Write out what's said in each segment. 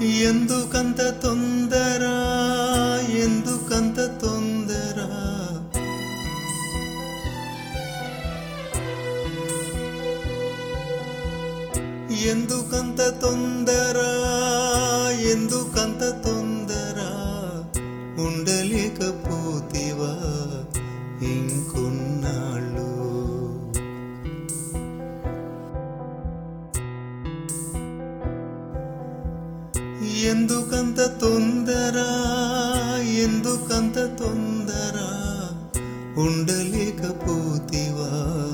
ఎందుకంత తొందర ఎందుకంత తొందర ఎందుకంత తొందర ఎందుకంత తొందర ఉండలేకపోతేవా ఇంకొన్నాళ్ళు ఎందుకంత తొందర ఎందుకంత తొందర ఉండలేకపోతేవా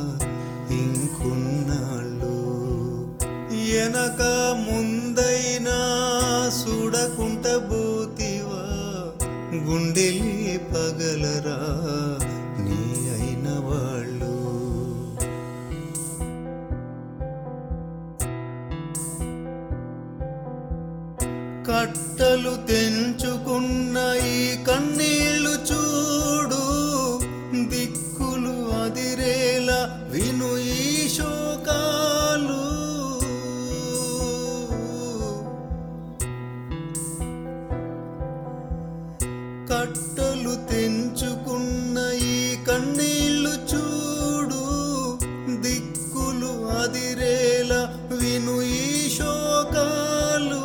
ఇంకొన్నాళ్ళు వెనక ముందైనా చూడకుంట పోతివా గుండెలే పగలరా నీ అయిన వాళ్ళు కట్టలు తెంచుకున్న ఈ కన్నీళ్లు చూడు దిక్కులు అదిరేలా విను ఈ శోకాలు కట్టలు తెంచుకున్న ఈ కన్నీళ్లు చూడు దిక్కులు అదిరేలా విను ఈ శోకాలు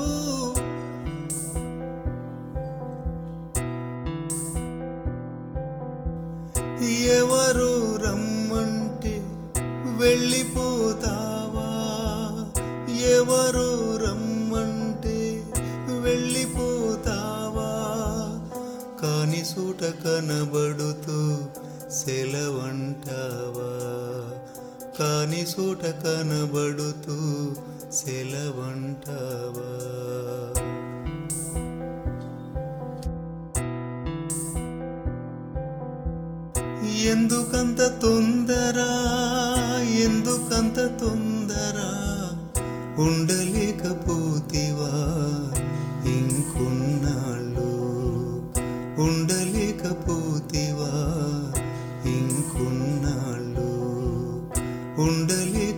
ఎవరు రమ్మంటే వెళ్ళిపోతావా ఎవరు రమ్మంటే వెళ్ళిపోతావా కాని సూట కనబడుతూ సెలవంటావా కాని సూట కనబడుతూ సెలవంటావా ఎందుకంత తొందర ఎందుకంత తొందర ఉండలేకపోతేవా ఇంకొన్నాళ్ళు ఉండలేకపోతేవా ఇంకొన్నాళ్ళు ఉండలేక